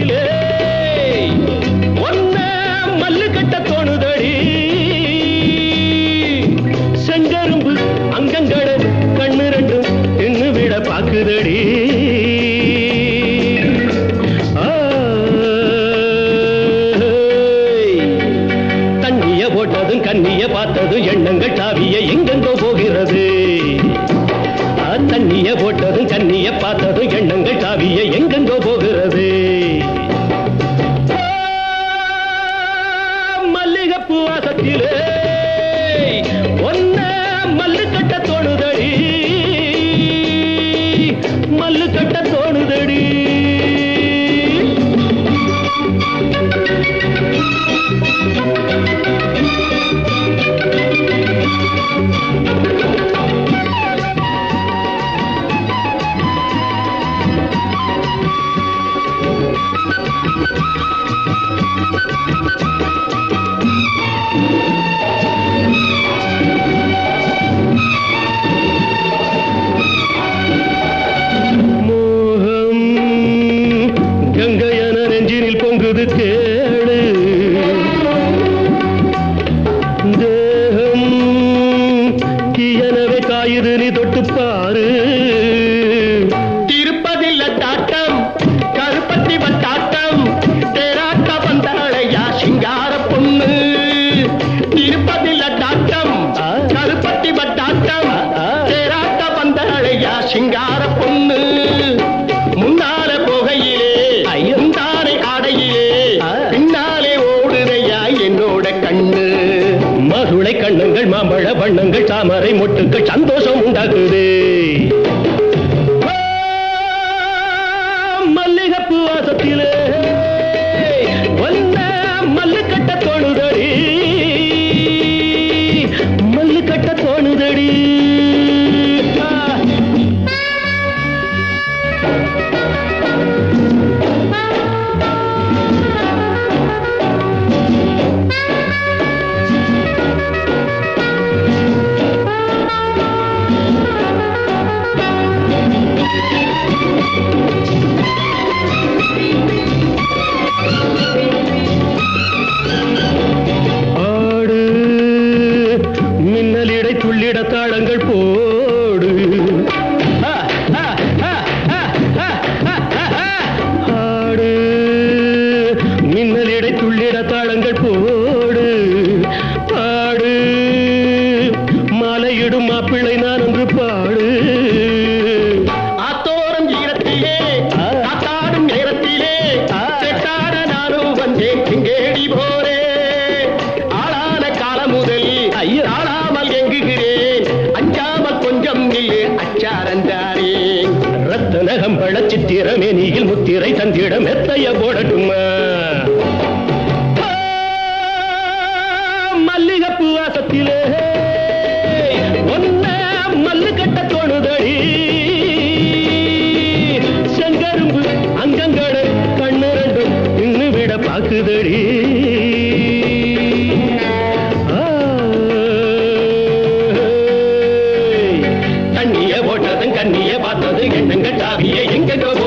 வாசத்திலே ஒன்ன மல்லு கட்ட தோணுதடி செங்கரும்பு அங்கங்கள கண்ணு ரெண்டும் தின்னு விட பாக்குதடி ஆய். தண்ணிய போட்டதும் கண்ணிய பார்த்ததும் எண்ணங்கள் சாவிய எங்கெங்கோ போகிறது ஆ, தண்ணிய போட்டதும் கண்ணிய பார்த்ததும் எண்ணங்கள் சாவிய எங்கெங்கோ போகிறது ஆ, மல்லிகைப்பூ வாசத்திலே ஒன்ன மல்லு கட்ட தோணுதடி மல்லு கட்ட தோணுதடி மோகம் கங்கையன நெஞ்சினில் பொங்குது கேளு தேகம் தீயனவே காயுது நீ தொட்டு பாரு திருப்பதில்ல தாட்டம் கருப்பத்தி வட்டாட்டம் தேராட்ட வந்தாளையா சிங்கார பொண்ணு திருப்பதில்ல தாட்டம் ஆ. கருப்பத்தி வட்டாட்டம் ஆ. தேராட்ட வந்தாளையா சிங்கார பொண்ணு முன்னால போகையிலே ஐயோ. முந்தானை ஆடையிலே ஆ. பின்னாலே ஓடுதையா என்னோட கண்ணு மதுளை கண்ணங்கள் மாம்பழ வண்ணங்கள் தாமரை மொட்டுக்கள் சந்தோஷம் உண்டாகுது ஆ, மல்லிகைப்பூ வாசத்திலே ஒன்ன மல்லு கட்ட தோணுதடி மல்லு கட்ட தோணுதடி ஆ. ஆடு மின்னலிடை துள்ளிட தாளங்கள் போடு ஆ, ஆ, ஆ, ஆ, ஆ, ஆ, ஆ, ஆ. ஆடு மின்னலிடை துள்ளிட தாளங்கள் போடு பாடு மாலையிடும் மாப்பிள்ளை நான் என்று பாடு ஆத்தோரம் ஈரத்திலே ஆ. காத்தாடும் நேரத்திலே ஆ. செட்டாட நானும் வந்தேன் சிங்கேடி போரே ஆளான காலம் முதல் ஐயோ. ஆளாமல் எங்குகிறேன் அஞ்சாமல் கொஞ்சம் நில்லு அச்சாரந்தாரே ரத்தனகம் பழ சித்திரமே நீயில் முத்திரை தந்திட மெத்தைய போடட்டுமா ஆ, மல்லிகைப்பூ வாசத்திலே ஒன்ன மல்லு கட்ட தோணுதடி செங்கரும்பு அங்கங்கட கண்ணு ரெண்டும் நின்னு விட பாக்குதடி ஆ, தண்ணிய போட்டதும் கண்ணிய பார்த்தது எண்ணங்கள் சாவிய எங்க